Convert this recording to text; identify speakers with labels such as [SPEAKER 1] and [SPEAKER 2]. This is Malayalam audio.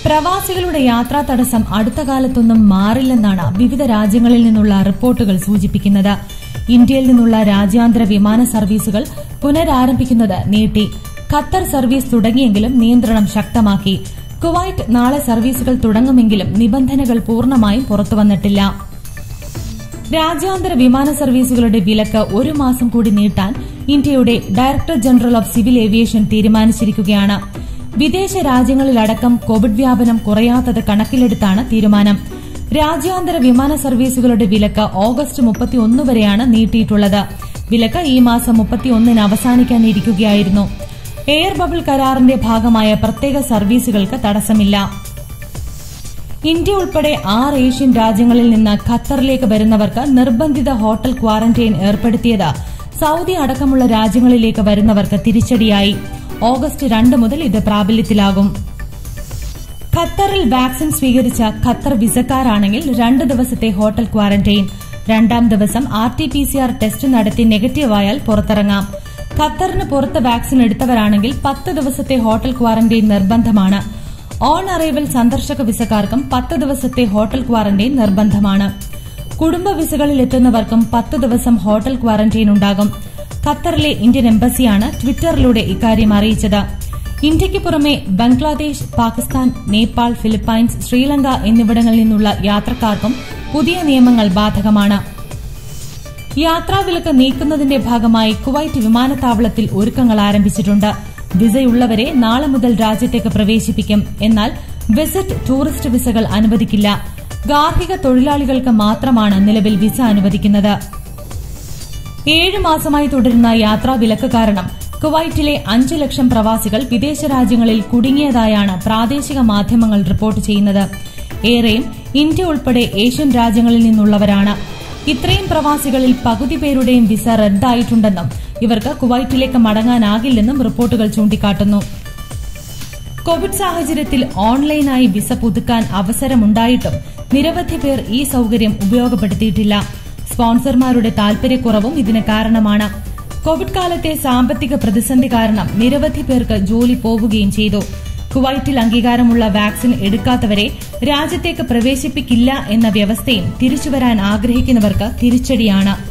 [SPEAKER 1] പ്രവാസികളുടെ യാത്രാ തടസ്സം അടുത്ത കാലത്തൊന്നും മാറില്ലെന്നാണ് വിവിധ രാജ്യങ്ങളിൽ നിന്നുള്ള റിപ്പോർട്ടുകൾ സൂചിപ്പിക്കുന്നത് ഇന്ത്യയിൽ നിന്നുള്ള രാജ്യാന്തര വിമാന സർവീസുകൾ പുനരാരംഭിക്കുന്നത് നീട്ടി ഖത്തർ സർവീസ് തുടങ്ങിയെങ്കിലും നിയന്ത്രണം ശക്തമാക്കി കുവൈറ്റ് നാളെ സർവീസുകൾ തുടങ്ങുമെങ്കിലും നിബന്ധനകൾ പൂർണ്ണമായും പുറത്തുവന്നിട്ടില്ല രാജ്യാന്തര വിമാന സർവീസുകളുടെ വിലക്ക് ഒരു മാസം കൂടി നീട്ടാൻ ഇന്ത്യയുടെ director general of civil aviation തീരുമാനിച്ചിരിക്കുകയാണ് വിദേശ രാജ്യങ്ങളിലടക്കം കോവിഡ് വ്യാപനം കുറയാത്തത് കണക്കിലെടുത്താണ് തീരുമാനം രാജ്യാന്തര വിമാന സർവീസുകളുടെ വിലക്ക് ഓഗസ്റ്റ് മുപ്പത്തിയൊന്ന് വരെയാണ് നീട്ടിയിട്ടുള്ളത് വിലക്ക് ഈ മാസം മുപ്പത്തിയൊന്നിന് അവസാനിക്കാനിരിക്കുകയായിരുന്നു എയർ ബബിൾ കരാറിന്റെ ഭാഗമായ പ്രത്യേക സർവീസുകൾക്ക് തടസ്സമില്ല ഇന്ത്യ ഉൾപ്പെടെ ആറ് ഏഷ്യൻ രാജ്യങ്ങളിൽ നിന്ന് ഖത്തറിലേക്ക് വരുന്നവർക്ക് നിർബന്ധിത ഹോട്ടൽ ക്വാറന്റൈൻ ഏർപ്പെടുത്തിയത് സൌദി അടക്കമുള്ള രാജ്യങ്ങളിലേക്ക് വരുന്നവർക്ക് തിരിച്ചടിയായി ഓഗസ്റ്റ് രണ്ട് മുതൽ ഇത് പ്രാബല്യത്തിലാകും ഖത്തറിൽ വാക്സിൻ സ്വീകരിച്ച ഖത്തർ വിസക്കാരാണെങ്കിൽ രണ്ട് ദിവസത്തെ ഹോട്ടൽ ക്വാറന്റൈൻ രണ്ടാം ദിവസം R T P C R test നടത്തി നെഗറ്റീവായാൽ പുറത്തിറങ്ങാം ഖത്തറിന് പുറത്ത് വാക്സിൻ എടുത്തവരാണെങ്കിൽ പത്ത് ദിവസത്തെ ഹോട്ടൽ ക്വാറന്റൈൻ നിർബന്ധമാണ് ഓൺ അറൈവൽ സന്ദർശക വിസക്കാർക്കും പത്ത് ദിവസത്തെ ഹോട്ടൽ ക്വാറന്റൈൻ നിർബന്ധമാണ് കുടുംബ വിസകളിൽ എത്തുന്നവർക്കും പത്ത് ദിവസം ഹോട്ടൽ ക്വാറന്റൈൻ ഉണ്ടാകും ഖത്തറിലെ ഇന്ത്യൻ എംബസിയാണ് ട്വിറ്ററിലൂടെ ഇക്കാര്യം അറിയിച്ചത് ഇന്ത്യയ്ക്ക് പുറമെ ബംഗ്ലാദേശ് പാകിസ്ഥാൻ നേപ്പാൾ ഫിലിപ്പൈൻസ് ശ്രീലങ്ക എന്നിവിടങ്ങളിൽ നിന്നുള്ള യാത്രക്കാർക്കും പുതിയ നിയമങ്ങൾ ബാധകമാണ് യാത്രാവിലക്ക് നീക്കുന്നതിന്റെ ഭാഗമായി കുവൈറ്റ് വിമാനത്താവളത്തിൽ ഒരുക്കങ്ങൾ ആരംഭിച്ചിട്ടുണ്ട് വിസയുള്ളവരെ നാളെ മുതൽ രാജ്യത്തേക്ക് പ്രവേശിപ്പിക്കും എന്നാൽ വിസിറ്റ് ടൂറിസ്റ്റ് വിസകൾ അനുവദിക്കില്ല ഗാർഹിക തൊഴിലാളികൾക്ക് മാത്രമാണ് നിലവിൽ വിസ അനുവദിക്കുന്നത് ഏഴ് മാസമായി തുടരുന്ന യാത്രാ വിലക്ക് കാരണം കുവൈറ്റിലെ അഞ്ച് ലക്ഷം പ്രവാസികൾ വിദേശ രാജ്യങ്ങളിൽ കുടുങ്ങിയതായാണ് പ്രാദേശിക മാധ്യമങ്ങൾ റിപ്പോർട്ട് ചെയ്യുന്നത് ഏറെയും ഇന്ത്യ ഉൾപ്പെടെ ഏഷ്യൻ രാജ്യങ്ങളിൽ നിന്നുള്ളവരാണ് ഇത്രയും പ്രവാസികളിൽ പകുതി പേരുടെയും വിസ റദ്ദായിട്ടുണ്ടെന്നും ഇവർക്ക് കുവൈറ്റിലേക്ക് മടങ്ങാനാകില്ലെന്നും റിപ്പോർട്ടുകൾ ചൂണ്ടിക്കാട്ടുന്നു കോവിഡ് സാഹചര്യത്തിൽ ഓൺലൈനായി വിസ പുതുക്കാൻ അവസരമുണ്ടായിട്ടും നിരവധി പേർ ഈ സൌകര്യം ഉപയോഗപ്പെടുത്തിയിട്ടില്ല സ്പോൺസർമാരുടെ താൽപര്യക്കുറവും ഇതിന് കാരണമാണ് കോവിഡ് കാലത്തെ സാമ്പത്തിക പ്രതിസന്ധി കാരണം നിരവധി പേർക്ക് ജോലി പോവുകയും ചെയ്തു കുവൈറ്റിൽ അംഗീകാരമുള്ള വാക്സിൻ എടുക്കാത്തവരെ രാജ്യത്തേക്ക് പ്രവേശിപ്പിക്കില്ല എന്ന വ്യവസ്ഥയും തിരിച്ചുവരാൻ ആഗ്രഹിക്കുന്നവർക്ക് തിരിച്ചടിയാണ്